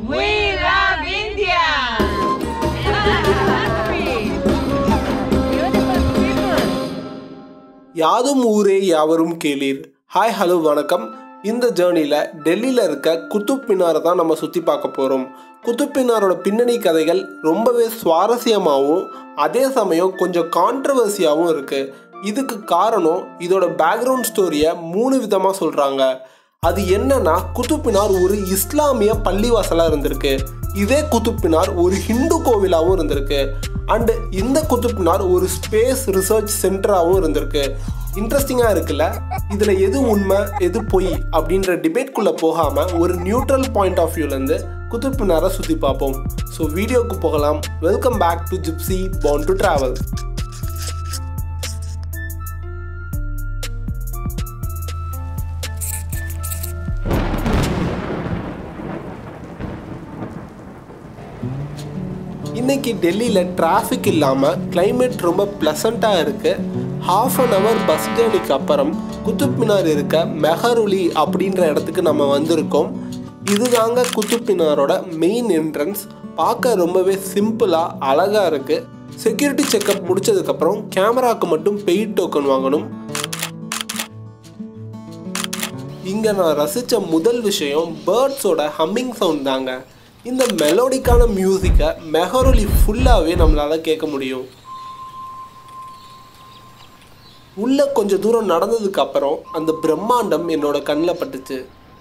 We love India! யாதும் ஊரே யாவரும் கேளீர் ஹாய் ஹலோ வணக்கம் இந்த ஜேர்னியில் டெல்லியில் இருக்க குத்துப் மினாரை தான் நம்ம சுற்றி பார்க்க போகிறோம் குத்துப் மினாரோட பின்னணி கதைகள் ரொம்பவே சுவாரஸ்யமாகவும் அதே சமயம் கொஞ்சம் கான்ட்ரவர்சியாகவும் இருக்குது இதுக்கு காரணம் இதோட பேக்ரவுண்ட் ஸ்டோரியை மூணு விதமாக சொல்கிறாங்க அது என்னன்னா குத்துப் மினார் ஒரு இஸ்லாமிய பள்ளிவாசலாக இருந்திருக்கு இதே குத்துப் மினார் ஒரு ஹிந்து கோவிலாகவும் இருந்திருக்கு அண்ட் இந்த குத்துப் மினார் ஒரு ஸ்பேஸ் ரிசர்ச் சென்டராகவும் இருந்திருக்கு இன்ட்ரெஸ்டிங்காக இருக்குல்ல இதில் எது உண்மை எது பொய் அப்படின்ற டிபேட்குள்ளே போகாமல் ஒரு நியூட்ரல் பாயிண்ட் ஆஃப் வியூலேருந்து குத்துப் மினாரை சுற்றி பார்ப்போம் ஸோ வீடியோக்கு போகலாம் welcome back to gypsy bound to travel இன்னைக்கு டெல்லியில் டிராஃபிக் இல்லாமல் climate ரொம்ப ப்ளசண்ட்டாக இருக்குது ஹாஃப் அன் ஹவர் பஸ் ஜேர்னிக்கு அப்புறம் குத்துப் மினார் இருக்க மெஹருலி அப்படின்ற இடத்துக்கு நம்ம வந்திருக்கோம் இதுதாங்க குத்துப் மினாரோட மெயின் என்ட்ரன்ஸ் பார்க்க ரொம்பவே சிம்பிளாக அழகாக இருக்குது செக்யூரிட்டி செக்கப் முடிச்சதுக்கப்புறம் கேமராவுக்கு மட்டும் பெய்ட் டோக்கன் வாங்கணும் இங்கே நான் ரசித்த முதல் விஷயம் பேர்ட்ஸோட ஹம்மிங் சவுண்ட் தாங்க இந்த மெலோடிக்கான மியூசிக்கை மெஹரோலி ஃபுல்லாகவே நம்மளால் கேட்க முடியும் உள்ள கொஞ்சம் தூரம் நடந்ததுக்கு அப்புறம் அந்த பிரம்மாண்டம் என்னோட கண்ணில் பட்டுச்சு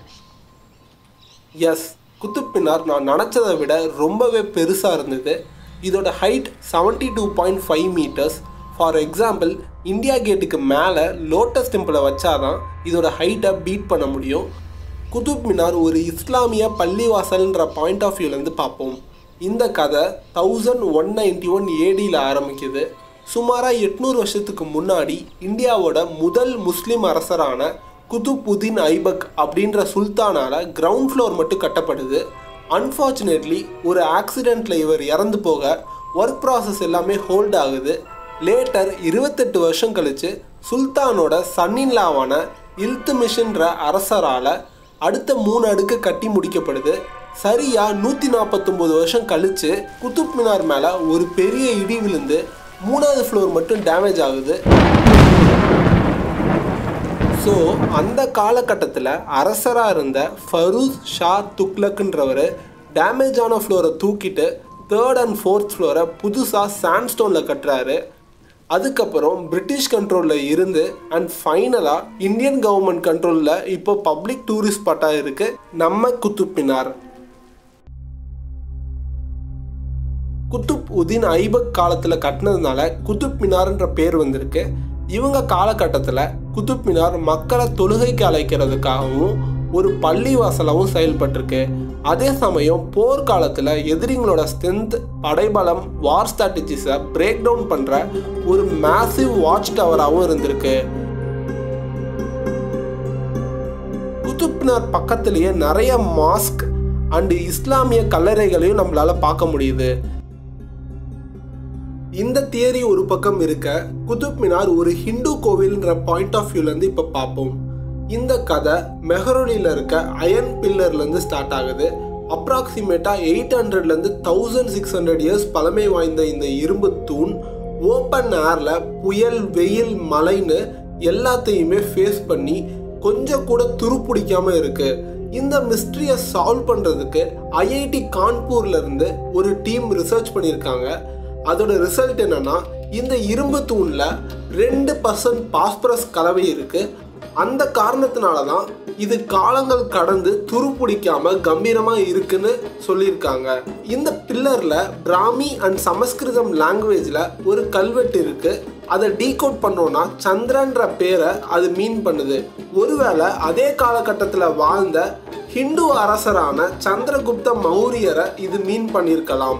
எஸ் குத்துப்பினார் நான் நினச்சதை விட ரொம்பவே பெருசாக இருந்தது இதோட height seventy two point five metres for example India கேட்டுக்கு மேலே லோட்டஸ் டெம்பிளை வச்சாதான் இதோட ஹைட்டை பீட் பண்ண முடியும் குதுப் மினார் ஒரு இஸ்லாமிய பள்ளிவாசல்ன்ற பாயிண்ட் ஆஃப் வியூலேருந்து பார்ப்போம் இந்த கதை தௌசண்ட் ஒன் நைன்டி ஒன் ஏடியில் ஆரம்பிக்குது சுமாராக எட்நூறு வருஷத்துக்கு முன்னாடி இந்தியாவோட முதல் முஸ்லிம் அரசரான குதுப்புதீன் ஐபக் அப்படின்ற சுல்தானால கிரவுண்ட் ஃப்ளோர் மட்டும் கட்டப்படுது அன்ஃபார்ச்சுனேட்லி ஒரு ஆக்சிடெண்ட்டில் இவர் இறந்து போக ஒர்க் ப்ராசஸ் எல்லாமே ஹோல்ட் ஆகுது லேட்டர் இருபத்தெட்டு வருஷம் கழிச்சு சுல்தானோட சன்னின்லாவான இல்துமிஷன்ற அரசரால் அடுத்த மூணு அடுக்கு கட்டி முடிக்கப்படுது சரியா நூற்றி நாற்பத்தொம்போது வருஷம் கழிச்சு குத்துப் மினார் மேலே ஒரு பெரிய இடி விழுந்து மூணாவது ஃப்ளோர் மட்டும் டேமேஜ் ஆகுது ஸோ அந்த காலகட்டத்தில் அரசராக இருந்த ஃபரூஸ் ஷா துக்லக்குன்றவர் டேமேஜ் ஆன ஃப்ளோரை தூக்கிட்டு தேர்ட் அண்ட் ஃபோர்த் ஃப்ளோரை புதுசாக சாண்ட்ஸ்டோனில் கட்டுறாரு அதுக்கப்புறம் பிரிட்டிஷ் கண்ட்ரோலில் இருந்து அண்ட் ஃபைனலாக இந்தியன் கவர்மெண்ட் கண்ட்ரோலில் இப்போ பப்ளிக் டூரிஸ்ட் ஸ்பாட்டாக இருக்கு நம்ம குத்துப் மினார் குத்துப் உதீன் ஐபக் காலத்தில் கட்டினதுனால குத்துப் மினார்ன்ற பேர் வந்திருக்கு இவங்க காலகட்டத்தில் குத்துப் மினார் மக்களை தொழுகைக்கு அழைக்கிறதுக்காகவும் ஒரு பள்ளிவாசலாகவும் செயல்பட்டிருக்கு அதே சமயம் போர்க்காலத்தில் எதிரிங்களோட ஸ்ட்ரென்த் படைபலம் வார் ஸ்ட்ராட்டஜிஸை பிரேக் டவுன் பண்ணுற ஒரு மேசிவ் வாட்ச் டவராகவும் இருந்திருக்கு குதுப்னார் பக்கத்திலேயே நிறைய மாஸ்க் அண்டு இஸ்லாமிய கல்லறைகளையும் நம்மளால பார்க்க முடியுது இந்த தியரி ஒரு பக்கம் இருக்க குதுப் மினார் ஒரு ஹிந்து கோவில்ன்ற பாயிண்ட் ஆஃப் வியூலேருந்து இப்போ பார்ப்போம் இந்த கதை மெஹரோலியில் இருக்க அயன் பில்லர்லேருந்து ஸ்டார்ட் ஆகுது அப்ராக்சிமேட்டாக எயிட் ஹண்ட்ரட்லேருந்து தௌசண்ட் சிக்ஸ் ஹண்ட்ரட் இயர்ஸ் பழமை வாய்ந்த இந்த இரும்பு தூண் ஓப்பன் ஏரில் புயல் வெயில் மழைன்னு எல்லாத்தையுமே ஃபேஸ் பண்ணி கொஞ்சம் கூட துருப்பிடிக்காம இருக்கு இந்த மிஸ்ட்ரியை சால்வ் பண்ணுறதுக்கு ஐஐடி கான்பூர்ல இருந்து ஒரு டீம் ரிசர்ச் பண்ணியிருக்காங்க அதோட ரிசல்ட் என்னன்னா இந்த இரும்பு தூணில் ரெண்டு பர்சன்ட் பாஸ்பரஸ் கலவை இருக்கு அந்த காரணத்தினால தான் இது காலங்கள் கடந்து துருப்பிடிக்காம கம்பீரமா இருக்குன்னு சொல்லியிருக்காங்க இந்த பில்லர்ல பிராமி அண்ட் சமஸ்கிருதம் லாங்குவேஜ்ல ஒரு கல்வெட்டு இருக்கு அதை டீகோட் பண்ணோம்னா சந்திரன்ற பேரை அது மீன் பண்ணுது ஒருவேளை அதே காலகட்டத்தில் வாழ்ந்த ஹிந்து அரசரான சந்திரகுப்த மௌரியரை இது மீன் பண்ணியிருக்கலாம்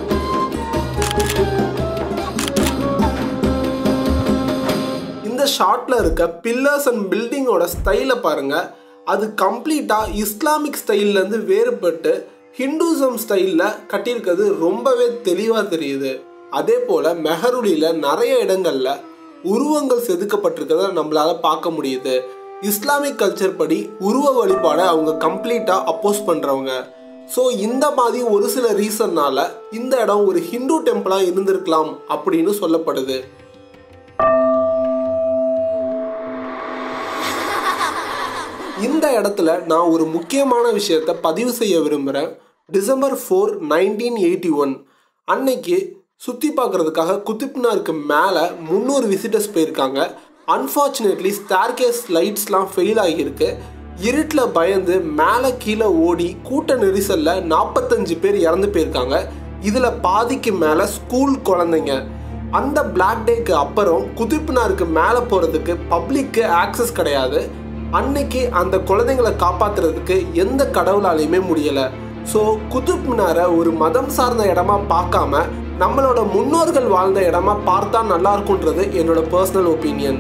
இந்த ஷார்ட்ல இருக்க பில்லர்ஸ் அண்ட் பில்டிங்கோட ஸ்டைலை பாருங்க அது கம்ப்ளீட்டாக இஸ்லாமிக் ஸ்டைல்லேருந்து வேறுபட்டு ஹிந்துசம் ஸ்டைலில் கட்டியிருக்கிறது ரொம்பவே தெளிவாக தெரியுது அதே போல் மெஹருலியில் நிறைய இடங்களில் உருவங்கள் செதுக்கப்பட்டிருக்கிறத நம்மளால பார்க்க முடியுது இஸ்லாமிக் கல்ச்சர் படி உருவ வழிபாடை அவங்க கம்ப்ளீட்டாக அப்போஸ் பண்ணுறவங்க ஸோ இந்த மாதிரி ஒரு சில ரீசன்னால இந்த இடம் ஒரு ஹிந்து டெம்பிளாக இருந்திருக்கலாம் அப்படின்னு சொல்லப்படுது இந்த இடத்துல நான் ஒரு முக்கியமான விஷயத்தை பதிவு செய்ய விரும்புகிறேன் December four nineteen eighty one அன்னைக்கு சுற்றி பார்க்குறதுக்காக குத்துப்னாருக்கு மேலே முந்நூறு விசிட்டர்ஸ் போயிருக்காங்க அன்ஃபார்ச்சுனேட்லி ஸ்டார்கேஸ் லைட்ஸ்லாம் ஃபெயில் ஆகியிருக்கு இருட்டில் பயந்து மேலே கீழே ஓடி கூட்ட நெரிசலில் நாற்பத்தஞ்சு பேர் இறந்து போயிருக்காங்க இதில் பாதிக்கு மேலே ஸ்கூல் குழந்தைங்க அந்த பிளாக் டேக்கு அப்புறம் குதிப்புனாருக்கு மேலே போகிறதுக்கு பப்ளிக்கு ஆக்சஸ் கிடையாது அன்னைக்கு அந்த குழந்தைங்களை காப்பாத்துறதுக்கு எந்த கடவுளாலையுமே முடியலை ஸோ குதுப் மினாரை ஒரு மதம் சார்ந்த இடமா பார்க்காம நம்மளோட முன்னோர்கள் வாழ்ந்த இடமா பார்த்தா நல்லா இருக்கும்ன்றது என்னோட பர்சனல் ஒப்பீனியன்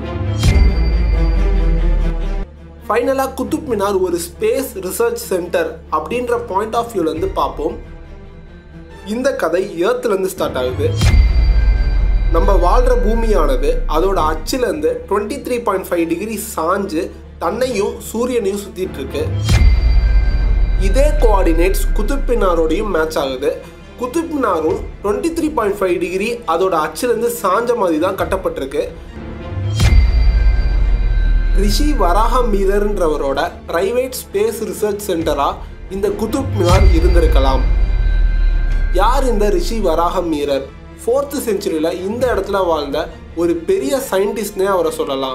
ஃபைனலாக குத்துப் மினார் ஒரு ஸ்பேஸ் ரிசர்ச் சென்டர் அப்படின்ற பாயிண்ட் ஆஃப் வியூலேருந்து பார்ப்போம் இந்த கதை ஏர்த்துலேருந்து ஸ்டார்ட் ஆகுது நம்ம வாழ்கிற பூமியானது அதோட அச்சிலேருந்து twenty three point five degree சாஞ்சு தன்னையும் சூரியனையும் சுற்றிட்டு இருக்கு இதே கோஆர்டினேட்ஸ் குத்துப்பினாரோடையும் மேட்ச் ஆகுது குத்துப்பினாரும் twenty three point five degree அதோட அச்சிலேருந்து சாஞ்ச மாதிரி தான் கட்டப்பட்டிருக்கு ரிஷி வராக மீரர்ன்றவரோட பிரைவேட் ஸ்பேஸ் ரிசர்ச் சென்டராக இந்த குதுப் மினார் இருந்திருக்கலாம் யார் இந்த ரிஷி வராக மீரர் ஃபோர்த்து செஞ்சுரியில் இந்த இடத்துல வாழ்ந்த ஒரு பெரிய சயின்டிஸ்ட்னே அவரை சொல்லலாம்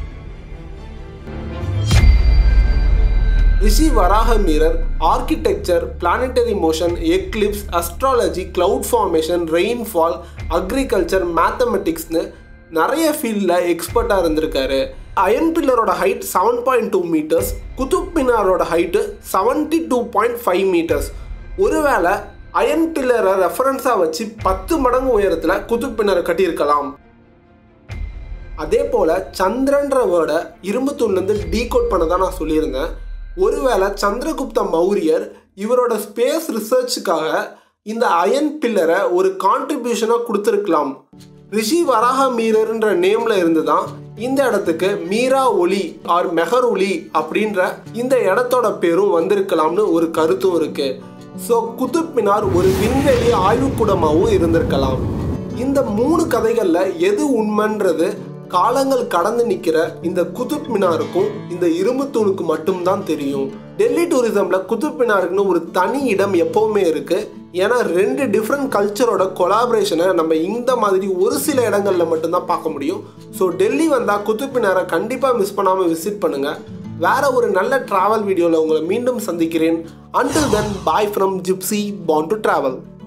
Rishi Varahamihira architecture planetary motion eclipse astrology cloud formation rainfall agriculture மேத்தமெட்டிக்ஸ்னு நிறைய ஃபீல்டில் எக்ஸ்பர்ட்டாக இருந்திருக்காரு அயன் பில்லரோட height seven point two metres Qutub மினாரோட height seventy two point five metres ஒருவேளை அயன் பில்லரை ரெஃபரன்ஸாக வச்சு பத்து மடங்கு உயரத்தில் குதுப் மினாரை கட்டியிருக்கலாம் அதே போல் சந்திரன்ற வேர்டை இரும்பு தூண்லேருந்து டீகோட் பண்ண தான் நான் சொல்லியிருந்தேன் ஒருவேளை சந்திரகுப்த மௌரியர் இவரோட ஸ்பேஸ் ரிசர்ச்சுக்காக இந்த அயன் பில்லரை ஒரு கான்ட்ரிபியூஷனாக கொடுத்துருக்கலாம் ரிஷி வராக மீரர்ன்ற நேம்ல இருந்து தான் இந்த இடத்துக்கு மீரா ஒலி ஆர் மெஹர் ஒலி அப்படின்ற இந்த இடத்தோட பேரும் வந்திருக்கலாம்னு ஒரு கருத்தும் இருக்கு ஸோ குதுப் மினார் ஒரு விண்வெளி ஆய்வுக்கூடமாகவும் இருந்திருக்கலாம் இந்த மூணு கதைகளில் எது உண்மைன்றது காலங்கள் கடந்து நிற்கிற இந்த குதுப் மினாருக்கும் இந்த இரும்பு தூணுக்கு மட்டும்தான் தெரியும் டெல்லி டூரிசம்ல குதுப் மினாருக்குன்னு ஒரு தனி இடம் எப்பவுமே இருக்கு ஏன்னா ரெண்டு டிஃப்ரெண்ட் கல்ச்சரோட கொலாபரேஷனை நம்ம இந்த மாதிரி ஒரு சில இடங்கள்ல மட்டும்தான் பார்க்க முடியும் ஸோ டெல்லி வந்தால் குதுப் மினாரை கண்டிப்பாக மிஸ் பண்ணாமல் விசிட் பண்ணுங்க வேற ஒரு நல்ல டிராவல் வீடியோவில் உங்களை மீண்டும் சந்திக்கிறேன் until then bye from gypsy bound to travel